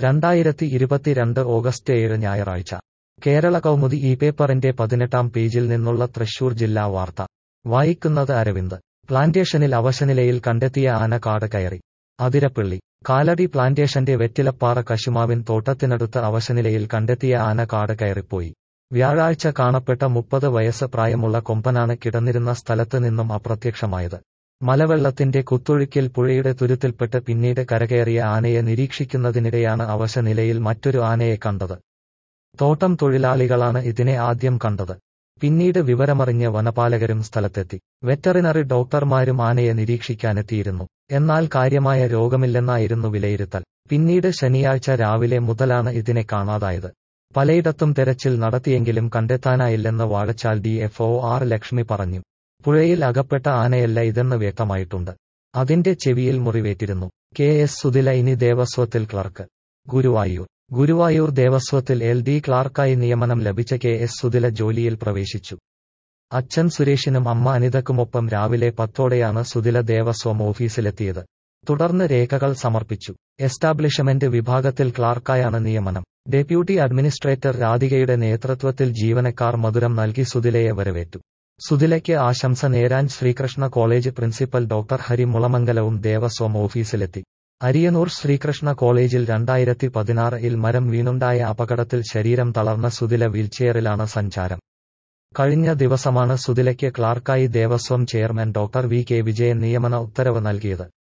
രണ്ടായിരത്തി ഇരുപത്തിരണ്ട് ഓഗസ്റ്റ് ഏഴ് ഞായറാഴ്ച കേരള കൗമുദി ഈ പേപ്പറിന്റെ പതിനെട്ടാം പേജിൽ നിന്നുള്ള തൃശൂർ ജില്ലാ വാർത്ത വായിക്കുന്നത് അരവിന്ദ് പ്ലാന്റേഷനിൽ അവശനിലയിൽ കണ്ടെത്തിയ ആന കാട് കയറി അതിരപ്പിള്ളി കാലടി പ്ലാന്റേഷന്റെ വെറ്റിലപ്പാറ കശുമാവിൻ തോട്ടത്തിനടുത്ത് അവശനിലയിൽ കണ്ടെത്തിയ ആന കാട് കയറിപ്പോയി വ്യാഴാഴ്ച കാണപ്പെട്ട മുപ്പത് വയസ്സ് പ്രായമുള്ള കൊമ്പനാണ് കിടന്നിരുന്ന സ്ഥലത്ത് നിന്നും അപ്രത്യക്ഷമായത് മലവെള്ളത്തിന്റെ കുത്തൊഴുക്കിൽ പുഴയുടെ തുരുത്തിൽപ്പെട്ട് പിന്നീട് കരകയറിയ ആനയെ നിരീക്ഷിക്കുന്നതിനിടെയാണ് അവശനിലയിൽ മറ്റൊരു ആനയെ കണ്ടത് തോട്ടം തൊഴിലാളികളാണ് ഇതിനെ ആദ്യം കണ്ടത് പിന്നീട് വിവരമറിഞ്ഞ് വനപാലകരും സ്ഥലത്തെത്തി വെറ്ററിനറി ഡോക്ടർമാരും ആനയെ നിരീക്ഷിക്കാനെത്തിയിരുന്നു എന്നാൽ കാര്യമായ രോഗമില്ലെന്നായിരുന്നു വിലയിരുത്തൽ പിന്നീട് ശനിയാഴ്ച രാവിലെ മുതലാണ് ഇതിനെ കാണാതായത് പലയിടത്തും തെരച്ചിൽ നടത്തിയെങ്കിലും കണ്ടെത്താനായില്ലെന്ന് Vazhachal D F O R Lakshmi പറഞ്ഞു പുഴയിൽ അകപ്പെട്ട ആനയല്ല ഇതെന്ന് വ്യക്തമായിട്ടുണ്ട് അതിന്റെ ചെവിയിൽ മുറിവേറ്റിരുന്നു കെ എസ് സുതില ഇനി ദേവസ്വത്തിൽ ക്ലർക്ക് ഗുരുവായൂർ ഗുരുവായൂർ ദേവസ്വത്തിൽ എൽ ഡി ക്ലാർക്കായി നിയമനം ലഭിച്ച കെ എസ് സുതില ജോലിയിൽ പ്രവേശിച്ചു അച്ഛൻ സുരേഷിനും അമ്മ അനിതക്കുമൊപ്പം രാവിലെ പത്തോടെയാണ് സുതില ദേവസ്വം ഓഫീസിലെത്തിയത് തുടർന്ന് രേഖകൾ സമർപ്പിച്ചു എസ്റ്റാബ്ലിഷ്മെന്റ് വിഭാഗത്തിൽ ക്ലാർക്കായാണ് നിയമനം ഡെപ്യൂട്ടി അഡ്മിനിസ്ട്രേറ്റർ രാധികയുടെ നേതൃത്വത്തിൽ ജീവനക്കാർ മധുരം നൽകി സുതിലയെ വരവേറ്റു സുതിലയ്ക്ക് ആശംസ നേരാൻ Sreekrishna college principal doctor Hari മുളമംഗലവും ദേവസ്വം ഓഫീസിലെത്തി അരിയനൂർ ശ്രീകൃഷ്ണ കോളേജിൽ രണ്ടായിരത്തി പതിനാറിൽ മരം വീണുണ്ടായ അപകടത്തിൽ ശരീരം തളർന്ന സുതില വീൽചെയറിലാണ് സഞ്ചാരം കഴിഞ്ഞ ദിവസമാണ് സുതിലയ്ക്ക് ക്ലാർക്കായി Devaswom chairman doctor V K Vijayan നിയമന ഉത്തരവ് നൽകിയത്